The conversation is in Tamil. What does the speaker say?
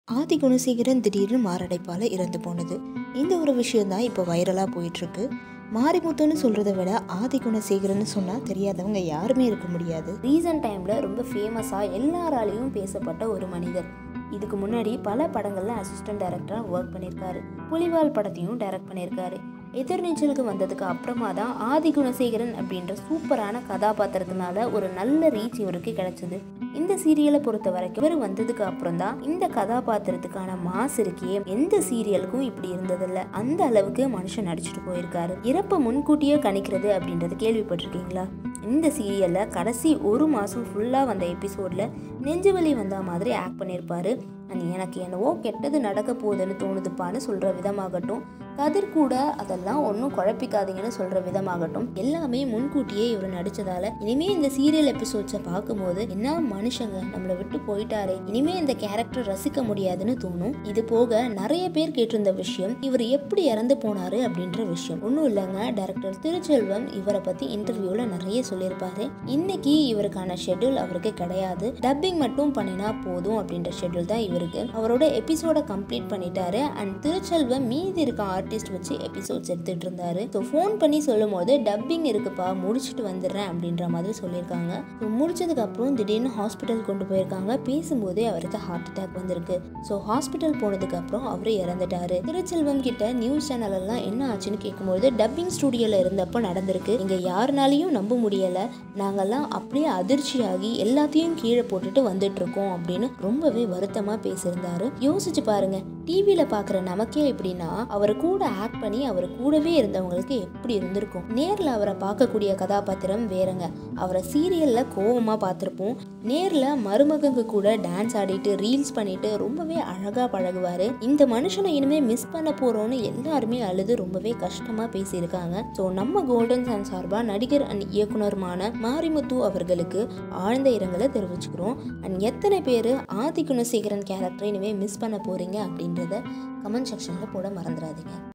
ஆதி குணசேகரன் திடீர்னு மாரடைப்பால் இறந்து போனது இந்த ஒரு விஷயம் தான் இப்போ வைரலாக போயிட்டுருக்கு மாரிமுத்துன்னு சொல்கிறத விட ஆதி குணசேகரன் சொன்னால் தெரியாதவங்க யாருமே இருக்க முடியாது ரீசன்ட் டைமில் ரொம்ப ஃபேமஸாக எல்லாராலையும் பேசப்பட்ட ஒரு மனிதர் இதுக்கு முன்னாடி பல படங்களில் அசிஸ்டன்ட் டைரக்டராக ஒர்க் பண்ணியிருக்காரு புலிவால் படத்தையும் டைரக்ட் பண்ணியிருக்காரு எதிர்நீச்சலுக்கு வந்ததுக்கு அப்புறமா தான் ஆதி குணசேகரன் அப்படின்ற சூப்பரான கதாபாத்திரத்தினால ஒரு நல்ல ரீச் இவருக்கு கிடைச்சது இந்த சீரியலை பொறுத்த வரைக்கும் இவர் வந்ததுக்கு அப்புறம் தான் இந்த கதாபாத்திரத்துக்கான மாஸ் இருக்கே எந்த சீரியலுக்கும் இப்படி இருந்ததில்ல அந்த அளவுக்கு மனுஷன் நடிச்சுட்டு போயிருக்காரு இறப்பை முன்கூட்டியே கணிக்கிறது அப்படின்றது கேள்விப்பட்டிருக்கீங்களா இந்த சீரியல்ல கடைசி ஒரு மாசம் ஃபுல்லா வந்த எபிசோட்ல நெஞ்சுவலி வந்த மாதிரி ஆக்ட் பண்ணியிருப்பாரு அண்ட் எனக்கு என்னவோ கெட்டது நடக்க போகுதுன்னு தோணுதுப்பான்னு சொல்ற விதமாகட்டும் கதிர் கூட அதெல்லாம் ஒன்றும் குழப்பிக்காதீங்கன்னு சொல்ற விதமாகட்டும் எல்லாமே முன்கூட்டியே இவர் நடிச்சதால இனிமே இந்த சீரியல் எபிசோட்ஸை பார்க்கும்போது என்ன மனுஷங்க நம்மளை விட்டு போயிட்டாரே இனிமே இந்த கேரக்டர் ரசிக்க முடியாதுன்னு தோணும் இது போக நிறைய பேர் கேட்டிருந்த விஷயம் இவர் எப்படி இறந்து போனாரு அப்படின்ற விஷயம் ஒன்றும் இல்லைங்க டைரக்டர் திருச்செல்வம் இவரை பத்தி இன்டர்வியூல நிறைய சொல்லியிருப்பாரு இன்னைக்கு இவருக்கான ஷெட்யூல் அவருக்கு கிடையாது டப்பிங் மட்டும் பண்ணினா போதும் அப்படின்ற ஷெட்யூல் தான் இவருக்கு அவரோட எபிசோட கம்ப்ளீட் பண்ணிட்டாரு அண்ட் திருச்செல்வம் மீதி இருக்க ஆர்டிஸ்ட் வச்சு எபிசோட்ஸ் எடுத்துட்டு இருந்தாரு ஸோ ஃபோன் பண்ணி சொல்லும் போது டப்பிங் இருக்குப்பா முடிச்சுட்டு வந்துடுறேன் அப்படின்ற மாதிரி சொல்லியிருக்காங்க ஸோ முடிச்சதுக்கு அப்புறம் திடீர்னு ஹாஸ்பிட்டல் கொண்டு போயிருக்காங்க பேசும்போதே அவருக்கு ஹார்ட் அட்டாக் வந்திருக்கு ஸோ ஹாஸ்பிட்டல் போனதுக்கு அப்புறம் அவர் இறந்துட்டாரு திருச்செல்வம் கிட்ட நியூஸ் சேனல் எல்லாம் என்ன ஆச்சுன்னு கேட்கும்போது டப்பிங் ஸ்டுடியோல இருந்தப்போ நடந்திருக்கு இங்க யாருனாலையும் நம்ப முடியல நாங்கெல்லாம் அப்படியே அதிர்ச்சியாகி எல்லாத்தையும் கீழே போட்டுட்டு வந்துட்டு இருக்கோம் அப்படின்னு ரொம்பவே வருத்தமா பேசியிருந்தாரு யோசிச்சு பாருங்க டிவியில பாக்குற நமக்கே எப்படின்னா அவர் கூட ஆக்ட் பண்ணி அவர் கூடவே இருந்தவங்களுக்கு எப்படி இருந்திருக்கும் நேர்ல அவரை பார்க்கக்கூடிய கதாபாத்திரம் வேறங்க அவரை சீரியல்ல கோவமா பார்த்திருப்போம் நேர்ல மருமகங்க கூட டான்ஸ் ஆடிட்டு ரீல்ஸ் பண்ணிட்டு ரொம்பவே அழகா பழகுவாரு இந்த மனுஷனை இனிமே மிஸ் பண்ண போறோம்னு எல்லாருமே அழுது ரொம்பவே கஷ்டமா பேசியிருக்காங்க ஸோ நம்ம கோல்டன் சன் சார்பா நடிகர் அண்ட் இயக்குனருமான மாரிமுத்து அவர்களுக்கு ஆழ்ந்த இரங்கலை தெரிவிச்சுக்கிறோம் அண்ட் எத்தனை பேர் ஆதி குணசேகரன் கேரக்டரை இனிமே மிஸ் பண்ண போறீங்க அப்படின்றத கமெண்ட் செக்ஷன்ல போட மறந்துடாதீங்க